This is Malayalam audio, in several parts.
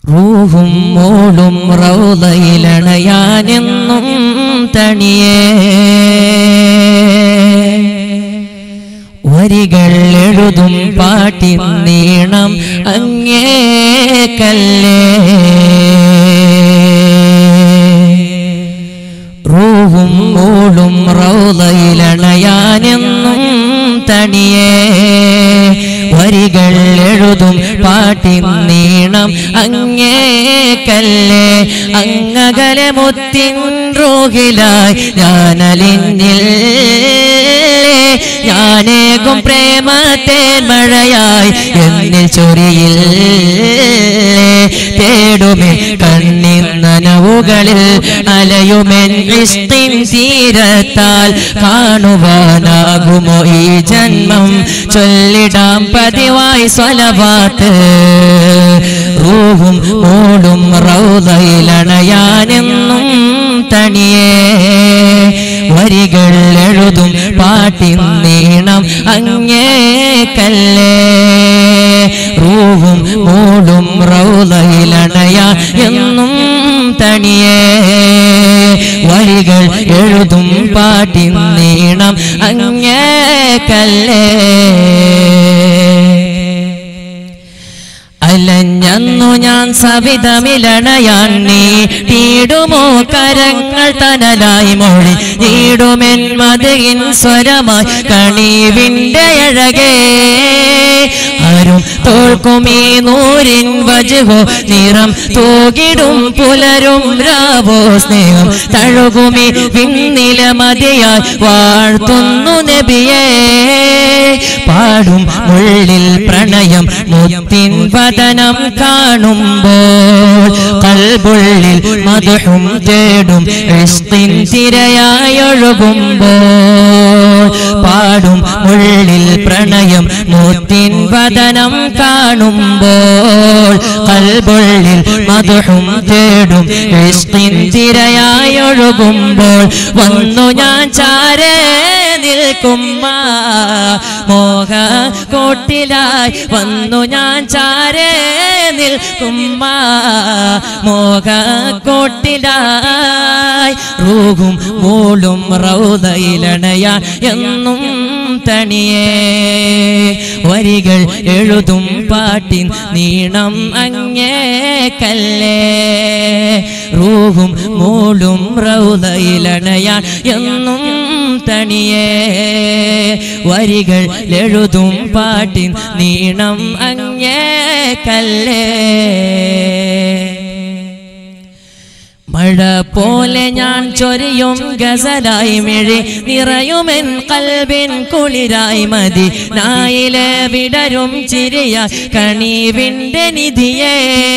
റൂഹും മോളും റൗദയിലണയാനെന്നും തണിയേ വരികൾ എഴുതും പാട്ടിൻ നീണം അങ്ങേക്കല്ലേ റൂഹും മോളും റൗദയിലണയാനെന്നും തണിയേ വരികൾ എഴുതും പാട്ടിൻ നീണം അങ്ങേക്കല്ലേ അങ്ങകലെ മുത്തിൻ റോഹിലായി ഞാനലിഞ്ഞിൽ ഞാനേകും പ്രേമത്തെ മഴയായി എന്നിൽ ചൊരിയിൽ തേടുമേ കണ്ണിൻ നനവുകളിൽ അലയുമെൻ ഇഷ്ടിൻ തീരത്താൽ കാണുവാനാകുമോ ഈ ജന്മം ചൊല്ലിടാം പതിവായി സ്വലവാത്ത് റൂഹും മോടും റൗദയിലണയാനെന്നും തണിയേ വരികൾ എഴുതും പാട്ടിൻ നീണം അങ്ങേക്കല്ലേ റൂഹും മോളും റൗദയിലണയ എന്നും തണിയേ വരികൾ എഴുതും പാട്ടിൻ നീണം അങ്ങേക്കല്ലേ അലഞ്ഞന്നു ഞാൻ സവിതമിലണയാൻ നീ തീടുമോ കരങ്ങൾ തനലായി മൊഴി നീടുമെൻ മതയിൻ സ്വരമായി കണീവിന്റെ അഴകേ ആരും തോൽക്കുമീ നൂരിൻ വജുവോ നിറം തൂകിടും പുലരും രാവോ സ്നേഹം തഴുകുമി വിണ്ണില മതിയായി വാഴ്ത്തുന്നു നബിയേ പാടും മുള്ളിൽ പ്രണയം മുത്തിൻ വദനം കാണുമ്പോൾ കൽബുള്ളിൽ മധുഹും തേടും ഇഷ്ടിൻ തിരയായി ഒഴുകുമ്പോൾ പാടും മുള്ളിൽ പ്രണയം മുത്തിൻ വദനം കാണുമ്പോൾ കൽബുള്ളിൽ മധുഹും തേടും ഇഷ്ടിൻ തിരയായി ഒഴുകുമ്പോൾ വന്നു ഞാൻ ചാരേ നിൽക്കുമ്മ മോഹ കോട്ടിലായി വന്നു ഞാൻ ചാരേ നിൽക്കുമ്മ മോഹ കോട്ടിലായി റൂഹും മൂളും റൗദയിലണയാ എന്നും തണിയേ വരികൾ എഴുതും പാട്ടിൻ നീണം അങ്ങേക്കല്ലേ റൂഹും മൂളും റൗദയിലണയാ എന്നും തണിയേ വരികൾ എഴുതും പാട്ടിൻ നീണം അങ്ങേക്കല്ലേ മഴ പോലെ ഞാൻ ചൊരിയും ഗസലായി മിഴി നിറയുമെൻ കൽബിൻ കുളിരായി മതി നായിലെ വിടരും ചിരിയ കണീവിന്റെ നിധിയേ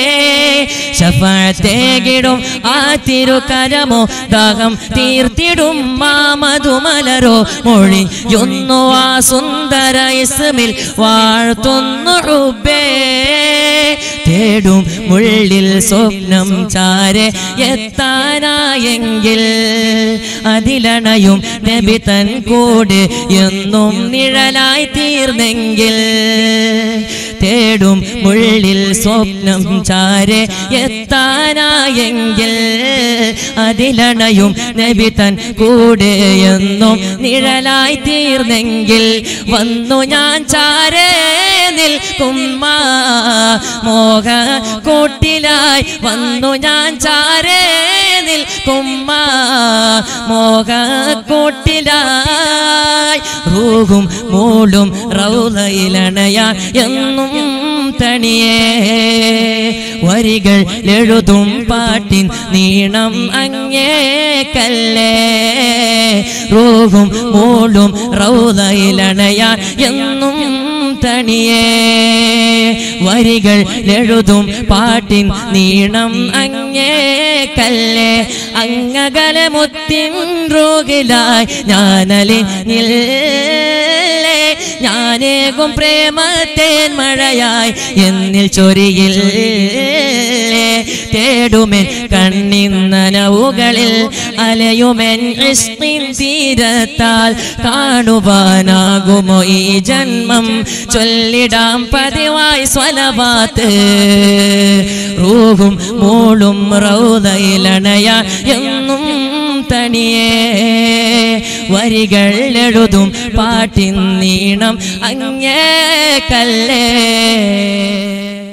ശഫത്തേകിടും ആ തിരുകരമോ ദാഹം തീർത്തിടും മാമധുമലരോ മൊഴിയൊന്നു ആ സുന്ദര ഇസ്മിൽ വാഴ്ത്തുന്നു റുബേ തേടും മുള്ളിൽ സ്വപ്നം ചാരെ എത്താനായെങ്കിൽ അതിലണയും നബി തൻ കൂട് എന്നും നിഴലായി തീർന്നെങ്കിൽ തേടും മുള്ളിൽ സ്വപ്നം ചാരെ എത്താനായെങ്കിൽ അതിലണയും നബി തൻ കൂട് എന്നും നിഴലായി തീർന്നെങ്കിൽ വന്നു ഞാൻ ചാരേ നിൽക്കുമ്മ മോഹ കൂട്ടിലായി വന്നു ഞാൻ ചാരേ നിൽക്കുമ്മ മോഹ കൂട്ടിലായി റൂഹും മൂളും റൗലയിലണയാ എന്നും തണിയേ വരികൾ എഴുതും പാട്ടിൻ നീണം അങ്ങേക്കല്ലേ റൂഹും മൂളും റൗലയിലണയാ എന്നും തണിയേ വരികൾ എഴുതും പാട്ടിൻ നീണം അങ്ങേക്കല്ലേ അങ്ങകല മുത്തിൻ റോഗിലായി ഞാനലി നില്ലേ ഞാൻ ഞാനേകും പ്രേമത്തേൻ മഴയായി എന്നിൽ ചൊരിയിൽ തേടുമെൻ കണ്ണിന്നനവുകളിൽ അലയുമെൻ ഇഷ്ടിൻ തീരത്താൽ കാണുവാനാകുമോ ഈ ജന്മം ചൊല്ലിടാം പതിവായി സ്വലവാത്ത് റൂഹും മൂളും റൗദയിലണയ എന്നും തനിയേ വരികൾ എഴുതും പാട്ടിൻ നീണം അങ്ങേ കല്ലേ